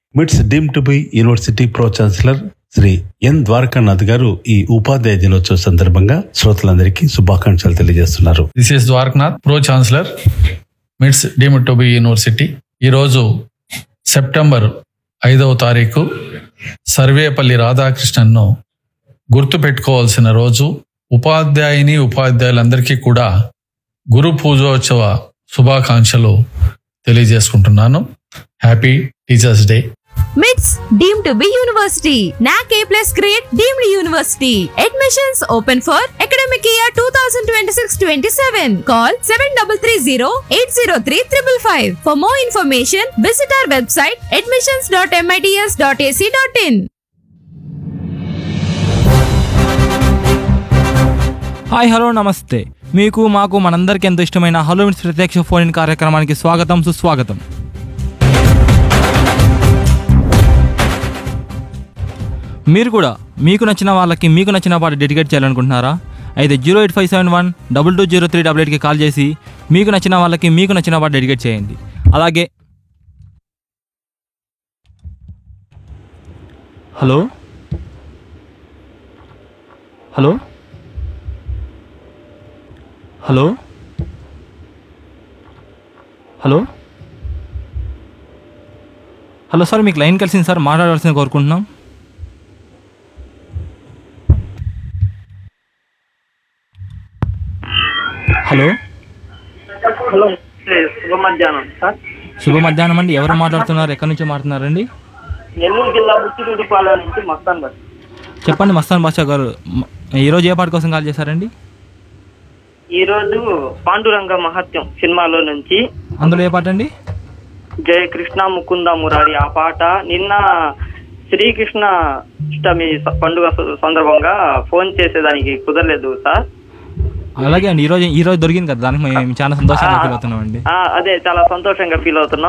మిట్స్ deemed to be university pro chancellor Shri N Dwarakanath గారు ఈ ఉపాధ్యాయ దినోత్సవ సందర్భంగా శ్రోతలందరికీ శుభాకాంక్షలు తెలియజేస్తున్నారు this is Dwarakanath pro chancellor MITS deemed to be university ఈరోజు సెప్టెంబర్ ఐదవ తారీఖు సర్వేపల్లి రాధాకృష్ణన్ను గుర్తు పెట్టుకోవాల్సిన రోజు ఉపాధ్యాయుని ఉపాధ్యాయులందరికీ కూడా గురు పూజోత్సవ శుభాకాంక్షలు తెలియజేసుకుంటున్నాను happy teachers day MITS deemed to be university NAAC A plus grade deemed university admissions open for academic year two thousand twenty six twenty seven call seven double three zero eight zero three triple five for more information visit our website admissions dot MITS dot AC dot in hi hello నమస్తే మీకు మాకు మనందరికీ ఎంతో ఇష్టమైన hello మిట్స్ ప్రత్యక్ష phone in కార్యక్రమానికి స్వాగతం సుస్వాగతం మీరు కూడా మీకు నచ్చిన వాళ్ళకి మీకు నచ్చిన పాట డెడికేట్ చేయాలనుకుంటున్నారా అయితే zero eight five seven one double two zero three double ఎయిట్కి కాల్ చేసి మీకు నచ్చిన వాళ్ళకి మీకు నచ్చిన పాట డెడికేట్ చేయండి అలాగే hello hello hello hello hello sir మీకు లైన్ కలిసింది సార్ మాట్లాడవలసింది కోరుకుంటున్నాం హలో హలో శుభ మధ్యాహ్నం సార్ శుభ మధ్యాహ్నం అండి ఎవరు మాట్లాడుతున్నారు ఎక్కడి నుంచి మాట్లాడుతున్నారండి నెల్లూరు జిల్లా బుచ్చిరెడ్డిపాలెం నుంచి మస్తాన్ బస్ చెప్పండి మస్తాన్ బాషా గారు మ- ఈరోజు ఏ పాట కోసం కాల్ చేశారండి ఈ రోజు పాండురంగ మహత్యం సినిమాలో నుంచి అందులో ఏ పాట అండి జయ కృష్ణ ముకుంద మురారి ఆ పాట నిన్న శ్రీకృష్ణ అష్టమి స- పండుగ స- సందర్భంగా ఫోన్ చేసేదానికి కుదరలేదు సార్ అలాగే అండి ఈరోజు ఈరోజు దొరికింది కదా దానికి మేము చాలా సంతోషంగా ఫీల్ అవుతున్నాం అండి ఆ, అదే చాలా సంతోషంగా ఫీల్ అవుతున్నాం